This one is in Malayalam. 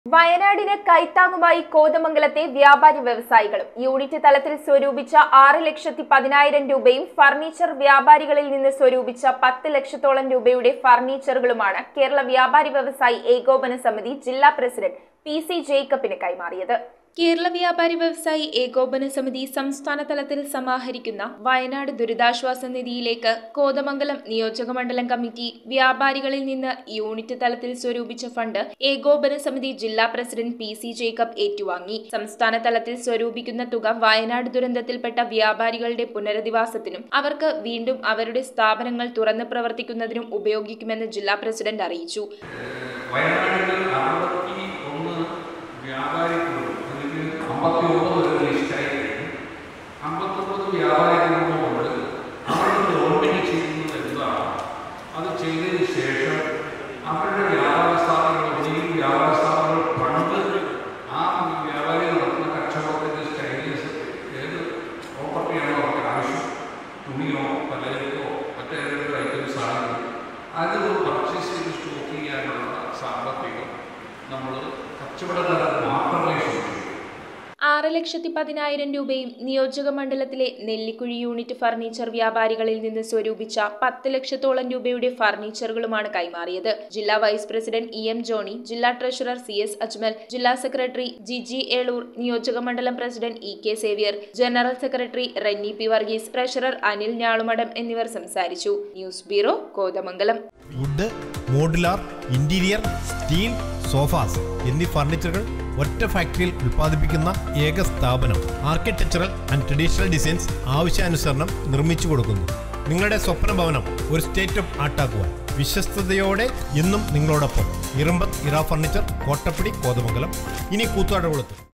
വയനാടിന് കൈത്താങ്ങുമായി കോതമംഗലത്തെ വ്യാപാരി വ്യവസായികളും യൂണിറ്റ് തലത്തിൽ സ്വരൂപിച്ച ആറ് ലക്ഷത്തി പതിനായിരം രൂപയും ഫർണിച്ചർ വ്യാപാരികളിൽ നിന്ന് സ്വരൂപിച്ച പത്ത് ലക്ഷത്തോളം രൂപയുടെ ഫർണിച്ചറുകളുമാണ് കേരള വ്യാപാരി വ്യവസായി ഏകോപന സമിതി ജില്ലാ പ്രസിഡന്റ് പി സി ജേക്കബിന് കൈമാറിയത് കേരള വ്യാപാരി വ്യവസായി ഏകോപന സമിതി സംസ്ഥാന തലത്തിൽ സമാഹരിക്കുന്ന വയനാട് ദുരിതാശ്വാസ നിധിയിലേക്ക് കോതമംഗലം നിയോജകമണ്ഡലം കമ്മിറ്റി വ്യാപാരികളിൽ നിന്ന് യൂണിറ്റ് തലത്തിൽ സ്വരൂപിച്ച ഫണ്ട് ഏകോപന സമിതി ജില്ലാ പ്രസിഡന്റ് പി സി ജേക്കബ് ഏറ്റുവാങ്ങി സംസ്ഥാന തലത്തിൽ സ്വരൂപിക്കുന്ന തുക വയനാട് ദുരന്തത്തിൽപ്പെട്ട വ്യാപാരികളുടെ പുനരധിവാസത്തിനും അവർക്ക് വീണ്ടും അവരുടെ സ്ഥാപനങ്ങൾ തുറന്ന് പ്രവർത്തിക്കുന്നതിനും ഉപയോഗിക്കുമെന്ന് ജില്ലാ പ്രസിഡന്റ് അറിയിച്ചു വയനാട്ടിൽ അറുപത്തി ഒന്ന് വ്യാപാരി കുടുംബം അല്ലെങ്കിൽ അമ്പത്തി ഒമ്പത് വരെ ലിസ്റ്റായി കഴിഞ്ഞു അമ്പത്തൊമ്പത് വ്യാപാരി കുടുംബമുണ്ട് അവരുടെ ഗവൺമെൻറ് ചെയ്യുന്നത് എന്താണ് അത് ചെയ്തതിന് ശേഷം അവരുടെ വ്യാപാര സ്ഥാപനങ്ങൾ ഒന്നുകിൽ വ്യാപാര സ്ഥാപനങ്ങൾ പണ്ട് ആ വ്യാപാരി നടത്തുന്ന കച്ചവടത്തിൻ്റെ സ്റ്റൈലിസ് ഏത് പ്രോപ്പർട്ടിയാണോ അവർക്ക് ആവശ്യം തുണിയോ പലചരക്കോ മറ്റേതെങ്കിലും ഐറ്റംസ് ആണെങ്കിൽ അത് പർച്ചേസ് ചെയ്ത് സ്റ്റോക്ക് ചെയ്യാനുള്ള സാമ്പത്തികം നമ്മൾ കച്ചവടക്കാർക്ക് മാത്രമേ ശ്രമിക്കൂ ആറ് ലക്ഷത്തി പതിനായിരം രൂപയും നിയോജക മണ്ഡലത്തിലെ നെല്ലിക്കുഴി യൂണിറ്റ് ഫർണിച്ചർ വ്യാപാരികളിൽ നിന്ന് സ്വരൂപിച്ച പത്ത് ലക്ഷത്തോളം രൂപയുടെ ഫർണിച്ചറുകളുമാണ് കൈമാറിയത് ജില്ലാ vice president E M Johny ജില്ലാ ട്രഷറർ സി എസ് അജ്മൽ ജില്ലാ സെക്രട്ടറി ജിജി ഏളൂർ നിയോജക മണ്ഡലം president E K Xavier general secretary Renny P Varghese treasurer Anil Njalumadam എന്നിവർ സംസാരിച്ചു news bureau Kothamangalam wood modular interior steel sofas എന്നീ ഫർണിച്ചറുകൾ ഒറ്റ ഫാക്ടറിയിൽ ഉൽപ്പാദിപ്പിക്കുന്ന ഏക സ്ഥാപനം ആർക്കിടെക്ചറൽ ആൻഡ് ട്രഡീഷണൽ ഡിസൈൻസ് ആവശ്യാനുസരണം നിർമ്മിച്ചു കൊടുക്കുന്നു നിങ്ങളുടെ സ്വപ്ന ഭവനം ഒരു സ്റ്റേറ്റ് ഓഫ് ആർട്ടാക്കുവാൻ വിശ്വസ്തയോടെ എന്നും നിങ്ങളോടൊപ്പം ഇറമ്പത്ത് ഇറ ഫർണിച്ചർ കോട്ടപ്പടി കോതമംഗലം ഇനി കൂത്താടുകുളത്ത്